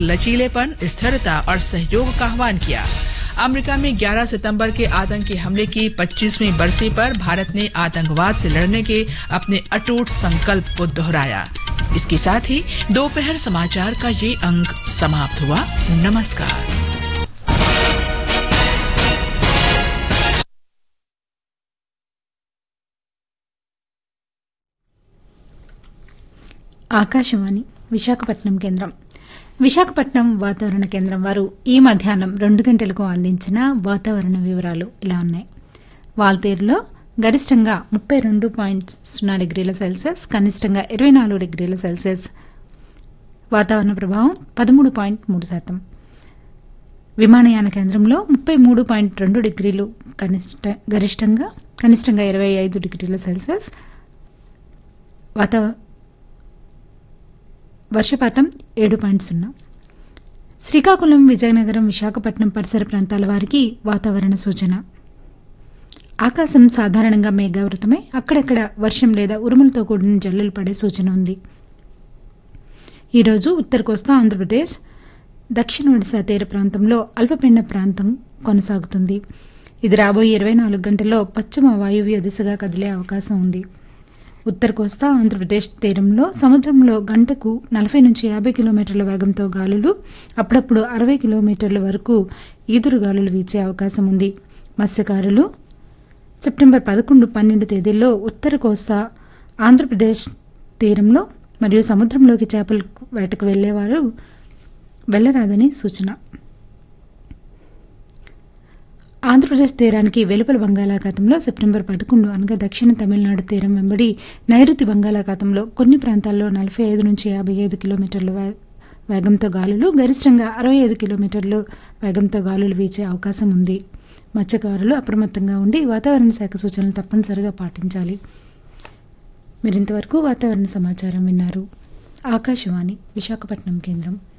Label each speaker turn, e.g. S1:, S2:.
S1: लचीलेपन स्थिरता और सहयोग का आह्वान किया अमेरिका में 11 सितंबर के आतंकी हमले की 25वीं बरसी पर भारत ने आतंकवाद से लड़ने के अपने अटूट संकल्प को दोहराया इसके साथ ही दोपहर समाचार का ये अंक समाप्त हुआ नमस्कार
S2: ఆకాశవాణి విశాఖపట్నం కేంద్రం విశాఖపట్నం వాతావరణ కేంద్రం వారు ఈ మధ్యాహ్నం రెండు గంటలకు అందించిన వాతావరణ వివరాలు ఇలా ఉన్నాయి వాల్తేరులో గరిష్టంగా ముప్పై రెండు పాయింట్ సున్నా డిగ్రీల సెల్సియస్ కనిష్టంగా ఇరవై నాలుగు డిగ్రీల సెల్సియస్ వాతావరణ ప్రభావం పదమూడు పాయింట్ మూడు శాతం విమానయాన కేంద్రంలో ముప్పై మూడు పాయింట్ రెండు డిగ్రీలు కనిష్ట గరిష్టంగా కనిష్టంగా ఇరవై ఐదు డిగ్రీల సెల్సియస్ వాతావరణ వర్షపాతం ఏడు పాయింట్ సున్నా శ్రీకాకుళం విజయనగరం విశాఖపట్నం పరిసర ప్రాంతాల వారికి వాతావరణ సూచన ఆకాశం సాధారణంగా మేఘావృతమై అక్కడక్కడ వర్షం లేదా ఉరుములతో కూడిన జల్లులు పడే సూచన ఉంది ఈరోజు ఉత్తర కోస్తా ఆంధ్రప్రదేశ్ దక్షిణ ఒడిశా తీర ప్రాంతంలో అల్పపీడన ప్రాంతం కొనసాగుతుంది ఇది రాబోయే ఇరవై నాలుగు గంటల్లో పశ్చిమ వాయువ్య దిశగా కదిలే అవకాశం ఉంది ఉత్తర కోస్తా ఆంధ్రప్రదేశ్ తీరంలో సముద్రంలో గంటకు నలభై నుంచి యాభై కిలోమీటర్ల వేగంతో గాలులు అప్పుడప్పుడు అరవై కిలోమీటర్ల వరకు ఈదురు గాలులు వీచే అవకాశం ఉంది మత్స్యకారులు సెప్టెంబర్ పదకొండు పన్నెండు తేదీల్లో ఉత్తర కోస్తా ఆంధ్రప్రదేశ్ తీరంలో మరియు సముద్రంలోకి చేపల వేటకు వెళ్లేవారు వెళ్లరాదని సూచన ఆంధ్రప్రదేశ్ తీరానికి వెలుపల బంగాళాఖాతంలో సెప్టెంబర్ పదకొండు అనగా దక్షిణ తమిళనాడు తీరం వెంబడి నైరుతి బంగాళాఖాతంలో కొన్ని ప్రాంతాల్లో నలభై ఐదు నుంచి యాభై ఐదు కిలోమీటర్ల వే- వేగంతో గాలులు గరిష్టంగా అరవై ఐదు కిలోమీటర్లు వేగంతో గాలులు వీచే అవకాశం ఉంది మత్స్యకారులు అప్రమత్తంగా ఉండి వాతావరణ శాఖ సూచనలు తప్పనిసరిగా పాటించాలి మీరింతవరకు వాతావరణ సమాచారం విన్నారు ఆకాశవాణి విశాఖపట్నం కేంద్రం